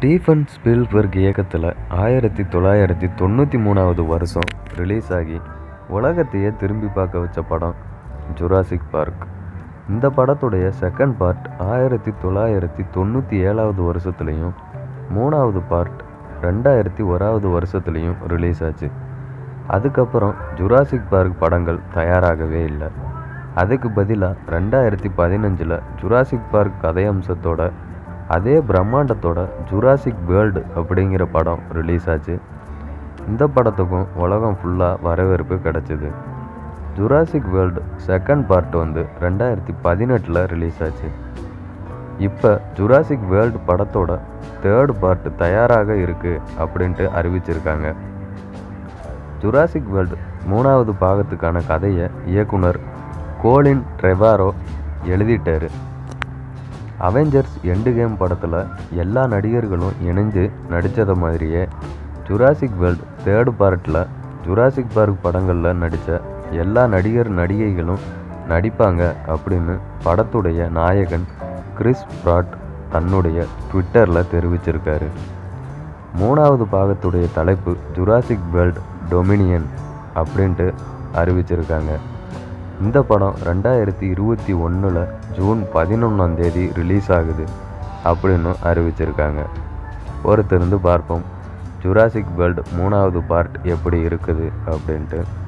Stephen Spielberg இயக்கத்தில் ஆயிரத்தி தொள்ளாயிரத்தி தொண்ணூற்றி மூணாவது வருஷம் ரிலீஸ் ஆகி உலகத்தையே திரும்பி பார்க்க வச்ச படம் ஜுராசிக் பார்க் இந்த படத்துடைய செகண்ட் பார்ட் ஆயிரத்தி தொள்ளாயிரத்தி தொண்ணூற்றி ஏழாவது வருஷத்துலேயும் மூணாவது பார்ட் ரெண்டாயிரத்தி ஓராவது வருஷத்துலேயும் ரிலீஸ் ஆச்சு அதுக்கப்புறம் ஜுராசிக் பார்க் படங்கள் தயாராகவே இல்லை அதுக்கு பதிலாக ரெண்டாயிரத்தி பதினஞ்சில் ஜுராசிக் பார்க் கதையம்சத்தோட அதே பிரம்மாண்டத்தோட ஜுராசிக் வேர்ல்டு அப்படிங்கிற படம் ரிலீஸ் ஆச்சு இந்த படத்துக்கும் உலகம் ஃபுல்லாக வரவேற்பு கிடச்சிது ஜுராசிக் வேர்ல்டு செகண்ட் பார்ட் வந்து ரெண்டாயிரத்தி பதினெட்டில் ரிலீஸ் ஆச்சு இப்போ ஜுராசிக் வேர்ல்டு படத்தோட தேர்ட் பார்ட் தயாராக இருக்குது அப்படின்ட்டு அறிவிச்சிருக்காங்க ஜுராசிக் வேர்ல்டு மூணாவது பாகத்துக்கான கதையை இயக்குனர் கோலின் ட்ரெவாரோ எழுதிட்டாரு அவெஞ்சர்ஸ் எண்டு கேம் படத்தில் எல்லா நடிகர்களும் இணைஞ்சு நடித்தது மாதிரியே ஜுராசிக் வேர்ல்டு தேர்டு பார்ட்டில் ஜுராசிக் பார்க் படங்களில் நடித்த எல்லா நடிகர் நடிகைகளும் நடிப்பாங்க அப்படின்னு படத்துடைய நாயகன் கிறிஸ் பிராட் தன்னுடைய ட்விட்டரில் தெரிவிச்சிருக்காரு மூணாவது பாகத்துடைய தலைப்பு ஜுராசிக் வேர்ல்ட் டொமினியன் அப்படின்ட்டு அறிவிச்சிருக்காங்க இந்த படம் ரெண்டாயிரத்தி இருபத்தி ஒன்றில் ஜூன் பதினொன்றாம் தேதி ரிலீஸ் ஆகுது அப்படின்னு அறிவிச்சிருக்காங்க பொறுத்திருந்து பார்ப்போம் ஜுராசிக் வேர்ல்டு மூணாவது பார்ட் எப்படி இருக்குது அப்படின்ட்டு